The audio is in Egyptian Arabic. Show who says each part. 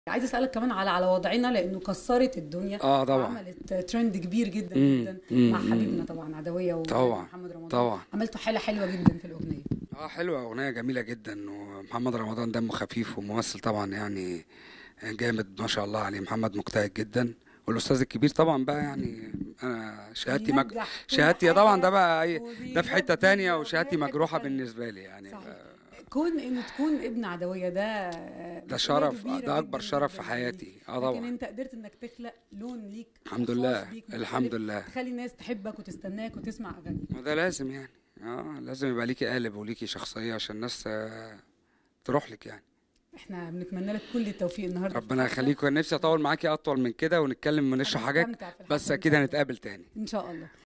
Speaker 1: عايزه اسالك كمان على على وضعنا لانه كسرت الدنيا
Speaker 2: اه طبعا
Speaker 1: وعملت ترند كبير جدا
Speaker 2: مم،
Speaker 1: جدا
Speaker 2: مم،
Speaker 1: مع
Speaker 2: مم.
Speaker 1: حبيبنا طبعا عدويه
Speaker 2: طبعا،
Speaker 1: ومحمد رمضان
Speaker 2: طبعا
Speaker 1: عملتوا حاله حلوه جدا في الاغنيه
Speaker 2: اه حلوة أغنية جميلة جدا ومحمد رمضان دمه خفيف وممثل طبعا يعني جامد ما شاء الله عليه محمد مجتهد جدا والأستاذ الكبير طبعا بقى يعني أنا شهادتي مج...
Speaker 1: بينجح كل
Speaker 2: شهادتي طبعا ده
Speaker 1: حاجة
Speaker 2: بقى أي ده في حتة
Speaker 1: وبيودي
Speaker 2: تانية
Speaker 1: الأغنية
Speaker 2: وشهادتي
Speaker 1: في حتة
Speaker 2: مجروحة
Speaker 1: تانية.
Speaker 2: بالنسبة لي يعني
Speaker 1: صحيح.
Speaker 2: ف-
Speaker 1: كون انه تكون ابن عدويه ده
Speaker 2: ده شرف ده أكبر شرف في حياتي اه
Speaker 1: لكن
Speaker 2: طبعا
Speaker 1: انت قدرت انك تخلق لون ليك
Speaker 2: الحمد
Speaker 1: خاص
Speaker 2: لله
Speaker 1: بيك
Speaker 2: الحمد
Speaker 1: مختلف،
Speaker 2: لله
Speaker 1: تخلي الناس تحبك وتستناك وتسمع اغانيك
Speaker 2: ما ده لازم يعني اه لازم يبقى ليكي قالب وليكي شخصية عشان الناس آه، تروح لك يعني
Speaker 1: احنا بنتمنى لك كل التوفيق النهارده في
Speaker 2: ربنا
Speaker 1: الحفلة.
Speaker 2: يخليك كان نفسي اطول معاكي اطول من كده ونتكلم ونشرح حاجات
Speaker 1: هنستمتع في الحفلة
Speaker 2: بس
Speaker 1: إن
Speaker 2: اكيد
Speaker 1: شاء الله.
Speaker 2: هنتقابل تاني
Speaker 1: ان شاء الله